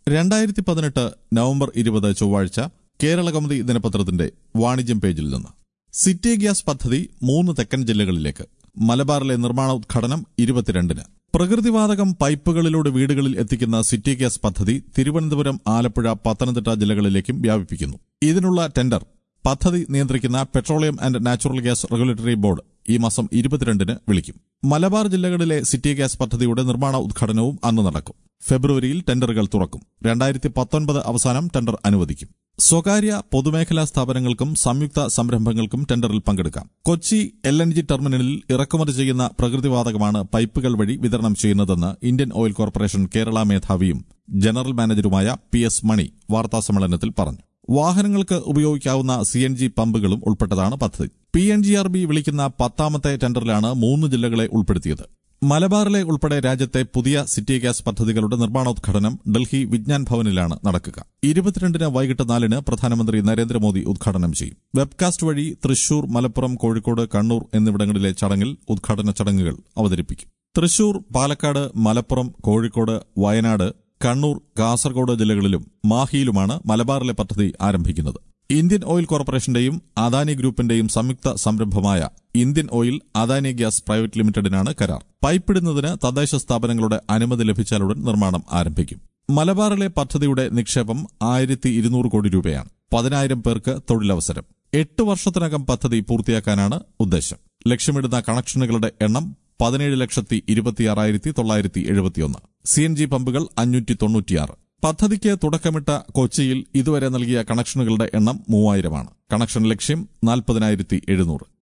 രണ്ടായിരത്തി പതിനെട്ട് നവംബർ ഇരുപത് ചൊവ്വാഴ്ച കേരള കൗമുദി ദിനപത്രത്തിന്റെ വാണിജ്യം പേജിൽ നിന്ന് സിറ്റി ഗ്യാസ് പദ്ധതി മൂന്ന് തെക്കൻ ജില്ലകളിലേക്ക് മലബാറിലെ നിർമ്മാണ ഉദ്ഘാടനം ഇരുപത്തിരണ്ടിന് പ്രകൃതിവാതകം പൈപ്പുകളിലൂടെ വീടുകളിൽ എത്തിക്കുന്ന സിറ്റി ഗ്യാസ് പദ്ധതി തിരുവനന്തപുരം ആലപ്പുഴ പത്തനംതിട്ട ജില്ലകളിലേക്കും വ്യാപിപ്പിക്കുന്നു ഇതിനുള്ള ടെൻഡർ പദ്ധതി നിയന്ത്രിക്കുന്ന petroleum and natural gas regulatory board ഈ മാസം ഇരുപത്തിരണ്ടിന് വിളിക്കും മലബാർ ജില്ലകളിലെ സിറ്റി ഗ്യാസ് പദ്ധതിയുടെ നിർമ്മാണ ഉദ്ഘാടനവും അന്ന് നടക്കും ഫെബ്രുവരിയിൽ ടെൻഡറുകൾ തുറക്കും രണ്ടായിരത്തി പത്തൊൻപത് അവസാനം ടെൻഡർ അനുവദിക്കും സ്വകാര്യ പൊതുമേഖലാ സ്ഥാപനങ്ങൾക്കും സംയുക്ത സംരംഭങ്ങൾക്കും ടെൻഡറിൽ പങ്കെടുക്കാം കൊച്ചി എൽ എൻ ജി ടെർമിനലിൽ ഇറക്കുമതി ചെയ്യുന്ന പ്രകൃതിവാതകമാണ് പൈപ്പുകൾ വഴി വിതരണം ചെയ്യുന്നതെന്ന് ഇന്ത്യൻ ഓയിൽ കോർപ്പറേഷൻ കേരള മേധാവിയും ജനറൽ മാനേജരുമായ പി എസ് മണി വാർത്താസമ്മേളനത്തിൽ പറഞ്ഞു വാഹനങ്ങൾക്ക് ഉപയോഗിക്കാവുന്ന സി എൻ ജി പമ്പുകളും ഉൾപ്പെട്ടതാണ് പദ്ധതി P N G R B വിളിക്കുന്ന പത്താമത്തെ ടെൻഡറിലാണ് മൂന്ന് ജില്ലകളെ ഉൾപ്പെടുത്തിയത് മലബാറിലെ ഉൾപ്പെടെ രാജ്യത്തെ പുതിയ സിറ്റി ഗ്യാസ് പദ്ധതികളുടെ നിർമ്മാണോദ്ഘാടനം ഡൽഹി വിജ്ഞാൻ ഭവനിലാണ് നടക്കുക ഇരുപത്തിരണ്ടിന് വൈകിട്ട് നാലിന് പ്രധാനമന്ത്രി നരേന്ദ്രമോദി ഉദ്ഘാടനം ചെയ്യും വെബ്കാസ്റ്റ് വഴി തൃശൂർ മലപ്പുറം കോഴിക്കോട് കണ്ണൂർ എന്നിവിടങ്ങളിലെ ചടങ്ങിൽ ഉദ്ഘാടന ചടങ്ങുകൾ അവതരിപ്പിക്കും തൃശൂർ പാലക്കാട് മലപ്പുറം കോഴിക്കോട് വയനാട് കണ്ണൂർ കാസർഗോഡ് ജില്ലകളിലും മാഹിയിലുമാണ് മലബാറിലെ പദ്ധതി ആരംഭിക്കുന്നത് ഇന്ത്യൻ ഓയിൽ കോർപ്പറേഷന്റെയും അദാനി ഗ്രൂപ്പിന്റെയും സംയുക്ത സംരംഭമായ Indian oil Adani gas private ലിമിറ്റഡിനാണ് കരാർ പൈപ്പിടുന്നതിന് തദ്ദേശ സ്ഥാപനങ്ങളുടെ അനുമതി ലഭിച്ചാലുടൻ നിർമ്മാണം ആരംഭിക്കും മലബാറിലെ പദ്ധതിയുടെ നിക്ഷേപം ആയിരത്തി ഇരുന്നൂറ് കോടി രൂപയാണ് പതിനായിരം പേർക്ക് തൊഴിലവസരം എട്ട് വർഷത്തിനകം പദ്ധതി പൂർത്തിയാക്കാനാണ് ഉദ്ദേശം ലക്ഷ്യമിടുന്ന കണക്ഷനുകളുടെ എണ്ണം പതിനേഴ് ലക്ഷത്തി ഇരുപത്തിയാറായിരത്തി തൊള്ളായിരത്തി എഴുപത്തിയൊന്ന് സി എൻ ജി പമ്പുകൾ അഞ്ഞൂറ്റി തൊണ്ണൂറ്റിയാറ് പദ്ധതിക്ക് തുടക്കമിട്ട കൊച്ചിയിൽ ഇതുവരെ നൽകിയ കണക്ഷനുകളുടെ എണ്ണം മൂവായിരമാണ് കണക്ഷൻ ലക്ഷ്യം നാൽപ്പതിനായിരത്തി എഴുന്നൂറ്